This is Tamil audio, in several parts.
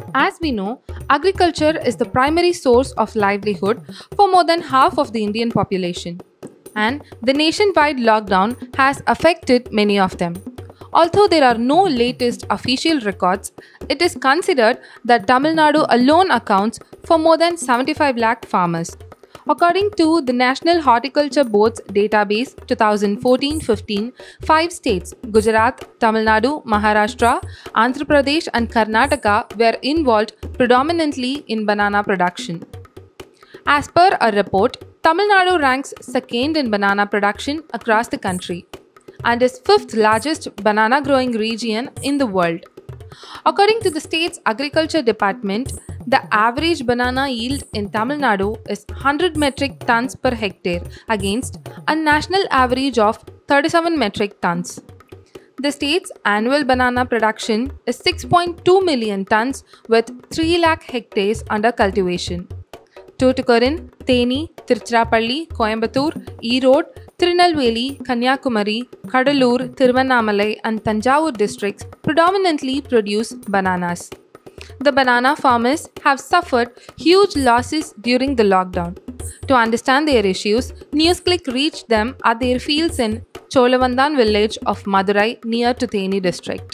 As we know, agriculture is the primary source of livelihood for more than half of the Indian population, and the nationwide lockdown has affected many of them. Although there are no latest official records, it is considered that Tamil Nadu alone accounts for more than 75 lakh farmers. According to the National Horticulture Board's database 2014-15, five states Gujarat, Tamil Nadu, Maharashtra, Andhra Pradesh and Karnataka were involved predominantly in banana production. As per a report, Tamil Nadu ranks second in banana production across the country and is fifth largest banana growing region in the world. According to the state's agriculture department, the average banana yield in Tamil Nadu is 100 metric tons per hectare against a national average of 37 metric tons. The state's annual banana production is 6.2 million tons with 3 lakh hectares under cultivation. Tuticorin, Theni, Tiruchirappalli, Coimbatore, Erode, Tirunelveli, Kanyakumari, Kadalur, Tiruvannamalai and Tanjavur districts predominantly produce bananas. The banana farmers have suffered huge losses during the lockdown. To understand their issues, NewsClick reached them at their fields in Cholavandan village of Madurai near to Theni district.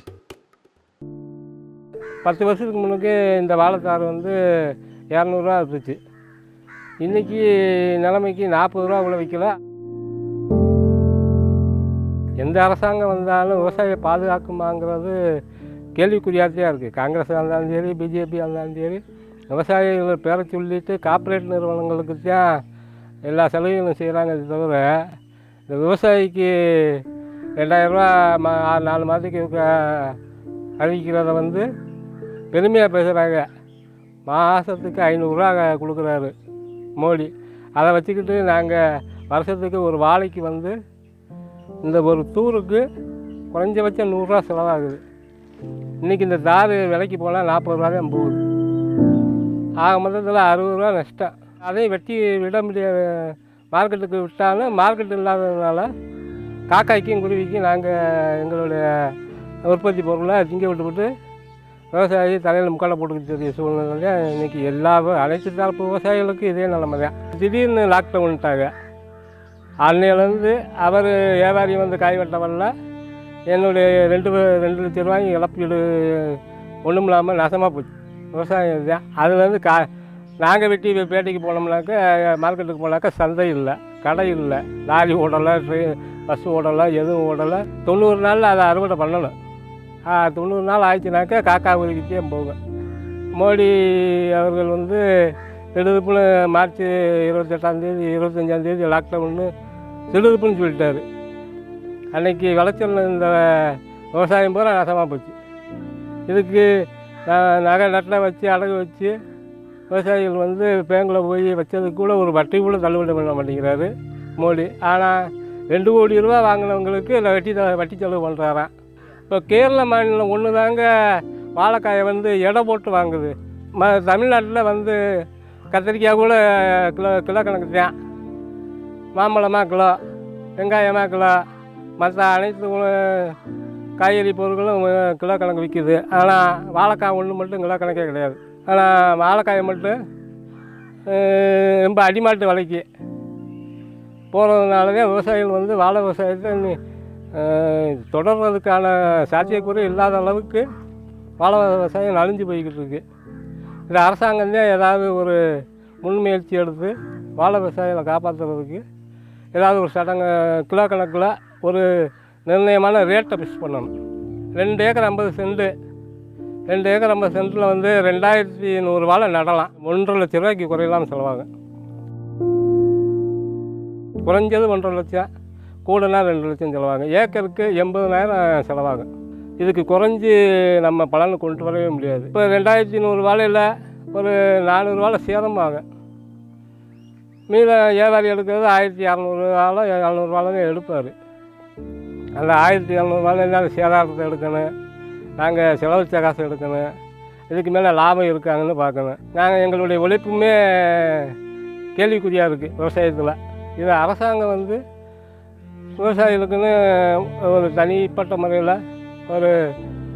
பத்து வருஷத்துக்கு முன்னுக்கு இந்த வாழைத்தார் வந்து இரநூறுவா இருந்துச்சு இன்றைக்கி நிலைமைக்கு நாற்பது ரூபா கூட விற்கல எந்த அரசாங்கம் வந்தாலும் விவசாயியை பாதுகாக்குமாங்கிறது கேள்விக்குறியாகத்தான் இருக்குது காங்கிரஸாக இருந்தாலும் சரி பிஜேபியாக இருந்தாலும் சரி விவசாயிகளை பேரை சொல்லிட்டு கார்ப்பரேட் நிறுவனங்களுக்கு தான் எல்லா சலுகைகளும் செய்கிறாங்க தவிர இந்த விவசாயிக்கு ரெண்டாயிரரூவா மா நாலு மாதத்துக்கு க- அறிவிக்கிறத வந்து பெருமையாக பேசுகிறாங்க மாதத்துக்கு ஐநூறுரூவா கொடுக்குறாரு மோடி அதை வச்சுக்கிட்டு நாங்கள் வருஷத்துக்கு ஒரு வாழைக்கு வந்து இந்த ஒரு தூருக்கு குறைஞ்சபட்சம் நூறுரூவா செலவாகுது இன்றைக்கி இந்த தார் விலைக்கு போனால் நாற்பது ரூபா தான் போகுது ஆக மொத்தத்தில் அறுபது ரூபா நஷ்டம் அதையும் வெட்டி விட முடியாது மார்க்கெட்டுக்கு விட்டாலும் மார்க்கெட் இல்லாததுனால காக்காய்க்கும் குருவிக்கும் நாங்கள் எங்களுடைய உற்பத்தி பொருளை திங்க விட்டுவிட்டு விவசாயி தலையில் முக்கால போட்டுக்கிட்டு தெரிய சூழ்நிலை இன்றைக்கி எல்லா வி- அனைத்து தரப்பு விவசாயிகளுக்கும் இதே நிலைமை தான் திடீர்னு லாக்டவுன்ட்டாங்க அன்னையிலேருந்து அவர் வியாபாரி வந்து காய் வெட்ட வரல என்னுடைய ரெண்டு பே- ரெண்டு லட்ச ரூபாய் இழப்பீடு ஒன்றும் இல்லாமல் நாசமாக போச்சு விவசாயம் இதுதான் அதுலேருந்து கா நாங்கள் வெட்டி வே- பேட்டைக்கு போனோம்னாக்கா மார்க்கெட்டுக்கு போனாக்கா சந்தை இல்லை கடை இல்லை லாரி ஓடலை ட்ரெயின் பஸ் ஓடலை எதுவும் ஓடலை தொண்ணூறு நாளில் அதை அறுவடை பண்ணணும் ஆ, தொண்ணூறு நாள் ஆயிடுச்சுனாக்கா காக்கா உருவிக்கிட்டே போகும் மோடி அவர்கள் வந்து திடுதுப்புன்னு மார்ச் இருபத்தெட்டாந்தேதி இருபத்தஞ்சாந்தேதி லாக்டவுன்னு திடுதுப்புன்னு சொல்லிட்டாரு அன்னைக்கு விளைச்சல் இந்த விவசாயம் பூரா நாசமாக போச்சு இதுக்கு ந- நகை நட்டை வச்சு அடகு வச்சு விவசாயிகள் வந்து பேங்கில் போய் வச்சதுக்கு கூட ஒரு வட்டி கூட தள்ளுபடி பண்ண மாட்டேங்கிறாரு மோடி ஆனால் ரெண்டு கோடி ரூபா வாங்கினவங்களுக்கு இல்லை வட்டி த- வட்டி செலவு பண்ணுறாராம் இப்போ கேரள மாநிலம் ஒன்று தாங்க வாழைக்காயை வந்து எடை போட்டு வாங்குது ம தமிழ்நாட்டில் வந்து கத்திரிக்காய் கூட கிலோ கிலோ கணக்கு தான் மாம்பழமா கிலோ வெங்காயமா கிலோ மற்ற அனைத்து உண- காய்கறி பொருட்களும் அஹ், கிலோ கணக்கு விற்கிது ஆனால் வாழைக்காய் ஒன்று மட்டும் கிலோ கணக்கே கிடையாது ஆனால் வாழைக்காயை மட்டும் அஹ், ரொம்ப அடிமாட்டு விலைக்கு போகிறதுனால தான் விவசாயிகள் வந்து வாழை விவசாயத்தை இன்னி, அஹ், தொடர்றதுக்கான சாத்தியக்கூறு இல்லாத அளவுக்கு வாழை விவசாயம் நலிஞ்சு போய்கிட்டு இருக்கு இந்த அரசாங்கம் தான் ஏதாவது ஒரு முன்முயற்சி எடுத்து வாழை விவசாயிகளை காப்பாற்றுறதுக்கு ஏதாவது ஒரு சடங்கு கிலோ கணக்கில் ஒரு நிர்ணயமான ரேட்டை ஃபிக்ஸ் பண்ணணும் ரெண்டு ஏக்கர் ஐம்பது சென்ட்டு ரெண்டு ஏக்கர் ஐம்பது சென்ட்டில் வந்து ரெண்டாயிரத்தி நூறு வாழை நடலாம் ஒன்றரை லட்ச ரூபாய்க்கு குறையலாம் செலவாகும் குறைஞ்சது ஒன்றரை லட்சம் கூடனா ரெண்டு லட்சம் செலவாகும் ஏக்கருக்கு எண்பதனாயிரம் செலவாகும் இதுக்கு குறைஞ்சி நம்ம பலனை கொண்டு வரவே முடியாது இப்போ ரெண்டாயிரத்தி நூறு வாழையில் ஒரு நானூறு வாழை சேதமாகும் மீத வியாபாரி எடுக்கிறது ஆயிரத்தி இரநூறு வாழை எழுநூறு வாழை தான் எடுப்பார் அந்த ஆயிரத்தி இரநூறு வாழை தான் சேதாரத்தை எடுக்கணும் நாங்கள் செலவழிச்ச காசு எடுக்கணும் இதுக்கு மேலே லாபம் இருக்காங்கன்னு பார்க்கணும் நாங்கள் எங்களுடைய உழைப்புமே கேள்விக்குறியாக இருக்குது விவசாயத்தில் இது அரசாங்கம் வந்து விவசாயிகளுக்குன்னு ஒரு தனிப்பட்ட முறையில் ஒரு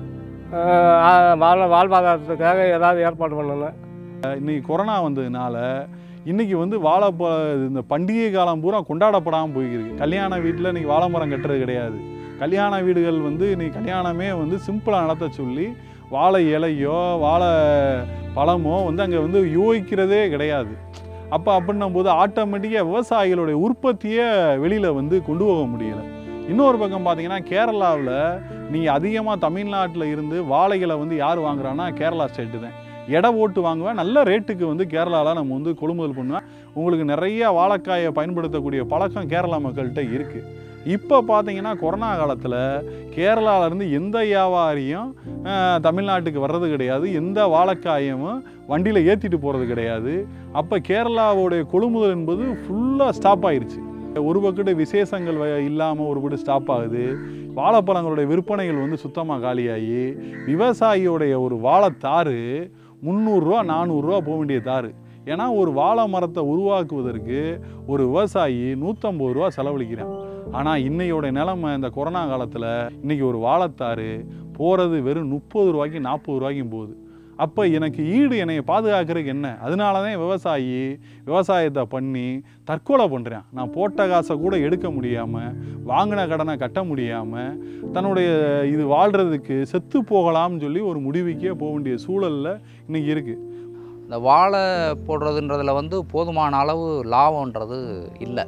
ஆஹ் வாழ் வாழ்வாதாரத்துக்காக ஏதாவது ஏற்பாடு பண்ணணும் இன்னைக்கு கொரோனா வந்ததுனால இன்னைக்கு வந்து வாழைப்ப இந்த பண்டிகை காலம் பூரா கொண்டாடப்படாமல் போயிருக்கு கல்யாண வீட்டில் இன்னைக்கு வாழை மரம் கட்டுறது கிடையாது கல்யாண வீடுகள் வந்து இன்னைக்கு கல்யாணமே வந்து சிம்பிளாக நடத்த சொல்லி வாழை இலையோ வாழை பழமோ வந்து அங்கே வந்து யோசிக்கிறதே கிடையாது அப்போ அப்படின்னும் போது ஆட்டோமேட்டிக்காக விவசாயிகளுடைய உற்பத்தியை வெளியில் வந்து கொண்டு போக முடியலை இன்னொரு பக்கம் பார்த்தீங்கன்னா கேரளாவில் நீங்கள் அதிகமாக தமிழ்நாட்டில் இருந்து வாழைகளை வந்து யார் வாங்குறான்னா கேரளா ஸ்டேட்டு தான் எடை ஓட்டு வாங்குவேன் நல்ல ரேட்டுக்கு வந்து கேரளாவில் நம்ம வந்து கொள்முதல் பண்ணுவேன் உங்களுக்கு நிறைய வாழைக்காயை பயன்படுத்தக்கூடிய பழக்கம் கேரளா மக்கள்கிட்ட இருக்குது இப்போ பார்த்தீங்கன்னா கொரோனா காலத்தில் கேரளாவிலேருந்து எந்த வியாபாரியும் அஹ், தமிழ்நாட்டுக்கு வர்றது கிடையாது எந்த வாழைக்காயும் வண்டியில் ஏற்றிட்டு போகிறது கிடையாது அப்போ கேரளாவுடைய கொள்முதல் என்பது ஃபுல்லாக ஸ்டாப் ஆயிருச்சு ஒரு பக்கத்து விசேஷங்கள் இல்லாமல் ஒரு பக்கம் ஸ்டாப் ஆகுது வாழைப்பழங்களுடைய விற்பனைகள் வந்து சுத்தமாக காலியாகி விவசாயியோடைய ஒரு வாழைத்தாறு முந்நூறுரூவா நானூறுரூவா போக வேண்டிய தாறு ஏன்னா ஒரு வாழை மரத்தை உருவாக்குவதற்கு ஒரு விவசாயி நூற்றம்பது ரூபா செலவழிக்கிறான் ஆனால் இன்னையோட நிலைமை இந்த கொரோனா காலத்தில் இன்னைக்கு ஒரு வாழைத்தாறு போகிறது வெறும் முப்பது ரூபாய்க்கு நாற்பது ரூபாய்க்கும் போகுது அப்போ எனக்கு ஈடு என்னை பாதுகாக்கிறதுக்கு என்ன அதனால தான் விவசாயி விவசாயத்தை பண்ணி தற்கொலை பண்ணுறேன் நான் போட்ட காசை கூட எடுக்க முடியாமல் வாங்கின கடனை கட்ட முடியாமல் தன்னுடைய இது வாழ்கிறதுக்கு செத்து போகலாம்னு சொல்லி ஒரு முடிவுக்கே போக வேண்டிய சூழலில் இன்னைக்கு இருக்குது இந்த வாழை போடுறதுன்றதுல வந்து போதுமான அளவு லாபம்ன்றது இல்லை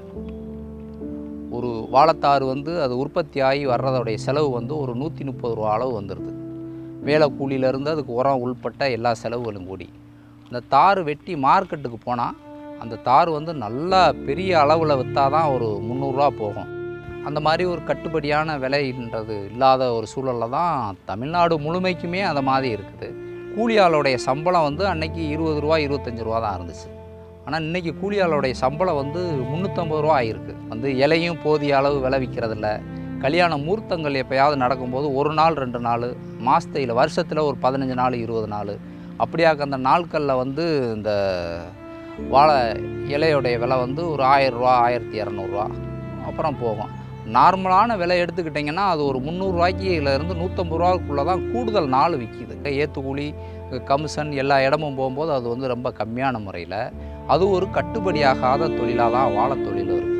ஒரு வாழைத்தாறு வந்து அது உற்பத்தி ஆகி வர்றதோடைய செலவு வந்து ஒரு நூற்றி முப்பது ரூபா அளவு வந்துடுது வேலை கூலியிலேருந்து அதுக்கு உரம் உள்பட்ட எல்லா செலவுகளும் கூடி இந்த தார் வெட்டி மார்க்கெட்டுக்கு போனால் அந்த தார் வந்து நல்லா பெரிய அளவில் விற்றா தான் ஒரு முந்நூறுரூவா போகும் அந்த மாதிரி ஒரு கட்டுப்படியான விலைன்றது இல்லாத ஒரு சூழலில் தான் தமிழ்நாடு முழுமைக்குமே அந்த மாதிரி இருக்குது கூலி ஆளுடைய சம்பளம் வந்து அன்னைக்கு இருபது ரூபா இருபத்தஞ்சி ரூபா தான் இருந்துச்சு ஆனால் இன்றைக்கி கூலி ஆளுடைய சம்பளம் வந்து முந்நூற்றம்பது ரூபா ஆயிருக்கு வந்து இலையும் போதிய அளவு விளைவிக்கிறதில்ல கல்யாண மூர்த்தங்கள் எப்பயாவது நடக்கும்போது ஒரு நாள் ரெண்டு நாள் மாதத்தில் வருஷத்தில் ஒரு பதினஞ்சு நாள் இருபது நாள் அப்படியாக்க அந்த நாட்களில் வந்து இந்த வாழை இலையோடைய விலை வந்து ஒரு ஆயிரரூவா ஆயிரத்தி இரநூறுவா அப்புறம் போகும் நார்மலான விலை எடுத்துக்கிட்டிங்கன்னா அது ஒரு முந்நூறுரூவாய்க்கிலேருந்து நூற்றம்பது ரூபாய்க்குள்ளே தான் கூடுதல் நாள் விற்கிது ஏற்றுக்கூலி கமிஷன் எல்லா இடமும் போகும்போது அது வந்து ரொம்ப கம்மியான முறையில் அது ஒரு கட்டுப்படியாகாத தொழிலாக தான் வாழை தொழில் இருக்குது